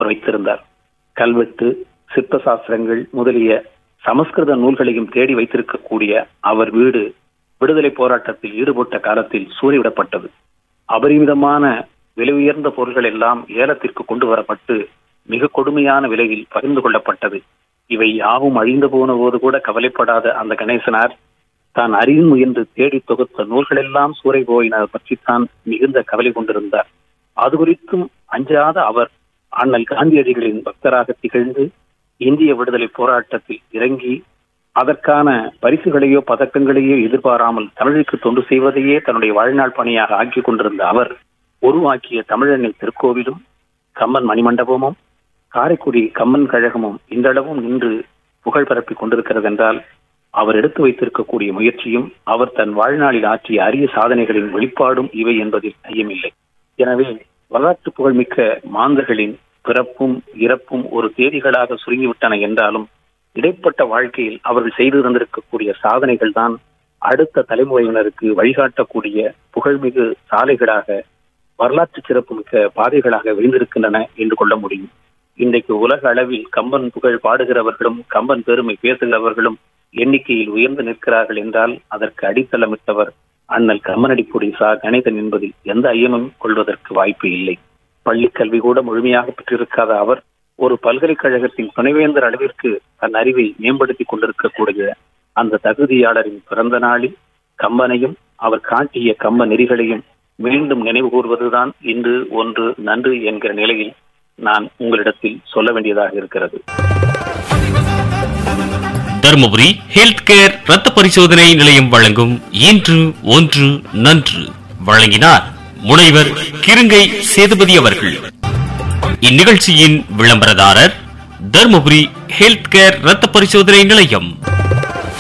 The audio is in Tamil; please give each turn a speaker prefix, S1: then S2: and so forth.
S1: வைத்திருந்தார் கல்வெட்டு சிற்ப சாஸ்திரங்கள் முதலிய சமஸ்கிருத நூல்களையும் தேடி வைத்திருக்கக்கூடிய அவர் வீடு விடுதலை போராட்டத்தில் ஈடுபட்ட காலத்தில் சூறைவிடப்பட்டது அபரிமிதமான விலை உயர்ந்த பொருள்கள் எல்லாம் ஏலத்திற்கு கொண்டு வரப்பட்டு மிக கொடுமையான விலையில் பகிர்ந்து கொள்ளப்பட்டது இவை யாவும் அழிந்து போன போது கூட கவலைப்படாத அந்த கணேசனார் தான் அறிவு முயன்று தேடி தொகுத்த நூல்களெல்லாம் சூறை போயின பற்றித்தான் மிகுந்த கவலை கொண்டிருந்தார் அது குறித்தும் அஞ்சாத அவர் அண்ணல் காந்தியடிகளின் பக்தராக திகழ்ந்து இந்திய விடுதலை போராட்டத்தில் இறங்கி அதற்கான பரிசுகளையோ பதக்கங்களையோ எதிர்பாராமல் தமிழுக்கு தொண்டு செய்வதையே தன்னுடைய வாழ்நாள் பணியாக ஆக்கி கொண்டிருந்த அவர் உருவாக்கிய தமிழனின் திருக்கோவிலும் கம்மன் மணிமண்டபமும் காரைக்குடி கம்மன் கழகமும் இன்றளவும் நின்று புகழ் பரப்பிக் கொண்டிருக்கிறது என்றால் அவர் எடுத்து வைத்திருக்கக்கூடிய முயற்சியும் அவர் தன் வாழ்நாளில் ஆற்றிய அரிய சாதனைகளின் வெளிப்பாடும் இவை என்பதில் ஐயமில்லை எனவே வரலாற்று புகழ்மிக்க மாந்தர்களின் பிறப்பும் இறப்பும் ஒரு தேதிகளாக சுருங்கிவிட்டன என்றாலும் இடைப்பட்ட வாழ்க்கையில் அவர்கள் செய்து தந்திருக்கக்கூடிய சாதனைகள் தான் அடுத்த தலைமுறையினருக்கு வழிகாட்டக்கூடிய புகழ்மிகு சாலைகளாக வரலாற்று சிறப்புமிக்க பாதைகளாக விரிந்திருக்கின்றன என்று கொள்ள முடியும் இன்றைக்கு உலக அளவில் கம்பன் புகழ் பாடுகிறவர்களும் கம்பன் பெருமை பேசுகிறவர்களும் எண்ணிக்கையில் உயர்ந்து நிற்கிறார்கள் என்றால் அதற்கு அடித்தளமிட்டவர் அண்ணல் கம்மனடிப்பொடி சா கணேசன் என்பதில் எந்த ஐயமும் கொள்வதற்கு வாய்ப்பு இல்லை பள்ளி கல்வி கூட முழுமையாக பெற்றிருக்காத அவர் ஒரு பல்கலைக்கழகத்தின் துணைவேந்தர் அளவிற்கு தன் அறிவை மேம்படுத்தி கொண்டிருக்கக்கூடிய அந்த தகுதியாளரின் பிறந்த நாளில் கம்பனையும் அவர் காட்டிய கம்ப நெறிகளையும் மீண்டும் நினைவு கூறுவதுதான் இன்று ஒன்று நன்று என்கிற நிலையில் நான் உங்களிடத்தில் சொல்ல வேண்டியதாக இருக்கிறது
S2: தருமபுரி ஹெல்த் கேர் ரத்த பரிசோதனை நிலையம் வழங்கும் இன்று ஒன்று நன்று வழங்கினார் முனைவர் கிருங்கை சேதுபதி அவர்கள் இந்நிகழ்ச்சியின் விளம்பரதாரர் தருமபுரி ஹெல்த் கேர் ரத்த பரிசோதனை நிலையம்